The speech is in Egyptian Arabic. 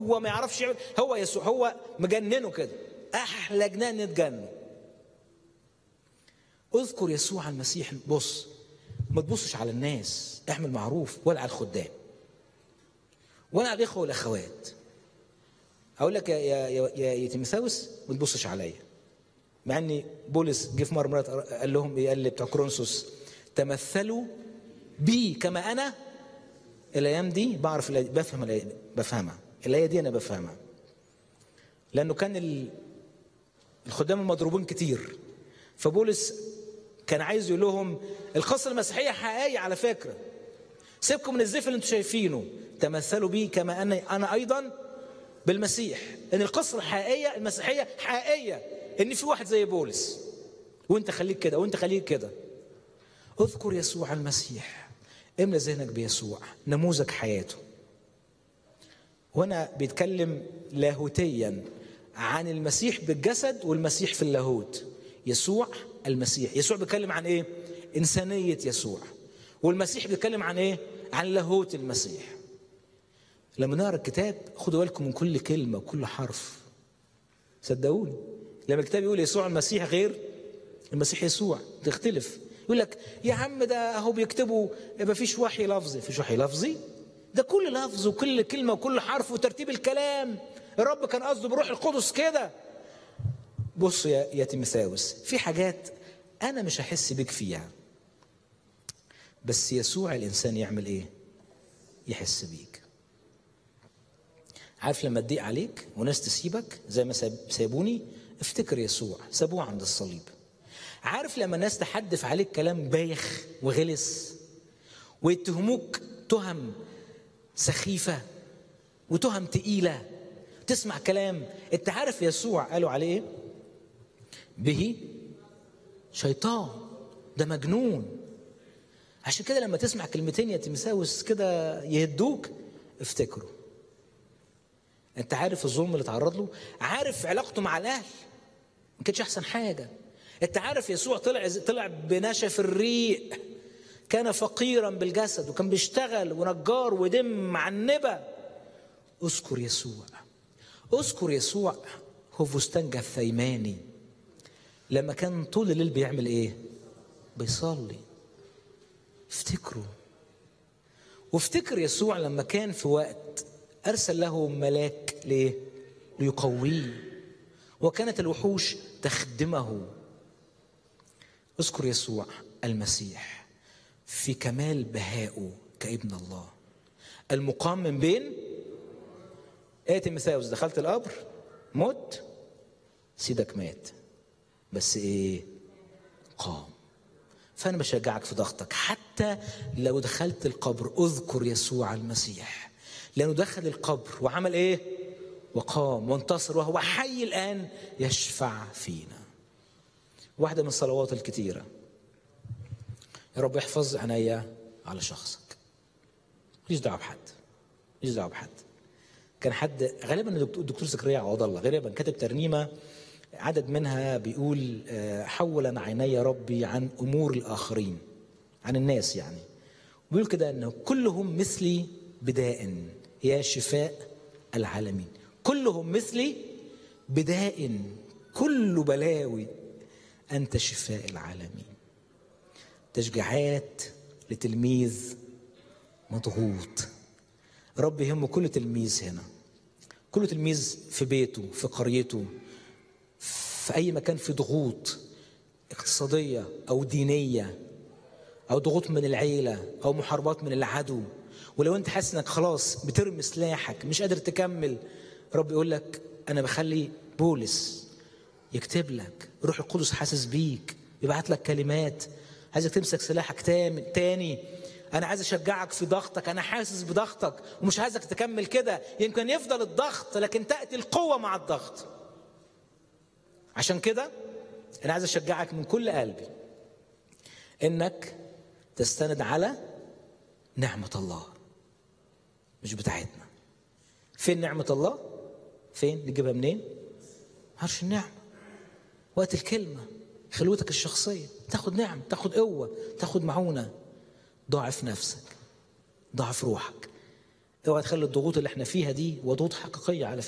هو ما يعرفش يعمل هو يسوع هو مجننه كده احلى جنان يتجنن اذكر يسوع المسيح بص ما تبصش على الناس اعمل معروف ولا على الخدام ولا على الاخوه والاخوات اقول لك يا يا يا, يا, يا تيموثاوس ما تبصش عليا مع ان بولس جه في مره مرات قال لهم ايه قال بتوع كرونسوس تمثلوا بي كما انا الايام دي بعرف الآية بفهم الآية بفهمها الايه دي انا بفهمها لانه كان ال... الخدام المضروبين كتير فبولس كان عايز يقول لهم القصه المسيحيه حقيقيه على فكره سيبكم من الزيف اللي انتم شايفينه تمثلوا بي كما انا انا ايضا بالمسيح ان القصه الحقيقيه المسيحيه حقيقيه ان في واحد زي بولس وانت خليك كده وانت خليك كده اذكر يسوع المسيح املى ذهنك بيسوع نموذج حياته وانا بيتكلم لاهوتيا عن المسيح بالجسد والمسيح في اللاهوت يسوع المسيح يسوع بيتكلم عن ايه انسانيه يسوع والمسيح بيتكلم عن ايه عن لاهوت المسيح لما نقرا الكتاب خدوا بالكم من كل كلمه وكل حرف صدقوني لما الكتاب يقول يسوع المسيح غير المسيح يسوع تختلف يقول لك يا عم ده اهو بيكتبوا ما فيش وحي لفظي فيش وحي لفظي ده كل لفظ وكل كلمه وكل حرف وترتيب الكلام الرب كان قصده بروح القدس كده بص يا يا تيمساوس في حاجات انا مش هحس بيك فيها بس يسوع الانسان يعمل ايه يحس بيك عارف لما تضيق عليك وناس تسيبك زي ما سابوني افتكر يسوع سابوه عند الصليب عارف لما الناس تحدف عليك كلام بايخ وغلس ويتهموك تهم سخيفة وتهم تقيلة تسمع كلام انت عارف يسوع قالوا عليه ايه به شيطان ده مجنون عشان كده لما تسمع كلمتين يا تيمساوس كده يهدوك افتكروا انت عارف الظلم اللي اتعرض له عارف علاقته مع الاهل ما كانتش احسن حاجه انت عارف يسوع طلع طلع بنشف الريق كان فقيرا بالجسد وكان بيشتغل ونجار ودم معنبه اذكر يسوع اذكر يسوع هو فستان جثيماني لما كان طول الليل بيعمل ايه بيصلي افتكروا وافتكر يسوع لما كان في وقت ارسل له ملاك ليه ليقويه وكانت الوحوش تخدمه اذكر يسوع المسيح في كمال بهائه كابن الله المقام من بين ايه تيموثاوس دخلت القبر مت سيدك مات بس ايه قام فانا بشجعك في ضغطك حتى لو دخلت القبر اذكر يسوع المسيح لانه دخل القبر وعمل ايه وقام وانتصر وهو حي الان يشفع فينا واحدة من الصلوات الكتيرة يا رب احفظ عينيا على شخصك ماليش دعوة بحد ماليش دعوة بحد كان حد غالبا الدكتور زكريا عوض الله غالبا كتب ترنيمة عدد منها بيقول حولا عيني ربي عن أمور الآخرين عن الناس يعني بيقول كده أنه كلهم مثلي بداء يا شفاء العالمين كلهم مثلي بداء كل بلاوي أنت شفاء العالمين تشجيعات لتلميذ مضغوط رب يهمه كل تلميذ هنا كل تلميذ في بيته في قريته في أي مكان في ضغوط اقتصادية أو دينية أو ضغوط من العيلة أو محاربات من العدو ولو أنت حاسس إنك خلاص بترمي سلاحك مش قادر تكمل رب يقول لك أنا بخلي بولس يكتب لك روح القدس حاسس بيك يبعت لك كلمات عايزك تمسك سلاحك تاني انا عايز اشجعك في ضغطك انا حاسس بضغطك ومش عايزك تكمل كده يمكن يفضل الضغط لكن تاتي القوه مع الضغط عشان كده انا عايز اشجعك من كل قلبي انك تستند على نعمه الله مش بتاعتنا فين نعمه الله فين نجيبها منين عرش النعمه وقت الكلمة خلوتك الشخصية تاخد نعم تاخد قوة تاخد معونة ضاعف نفسك ضاعف روحك اوعى تخلي الضغوط اللي احنا فيها دي وضغوط حقيقيه على فكره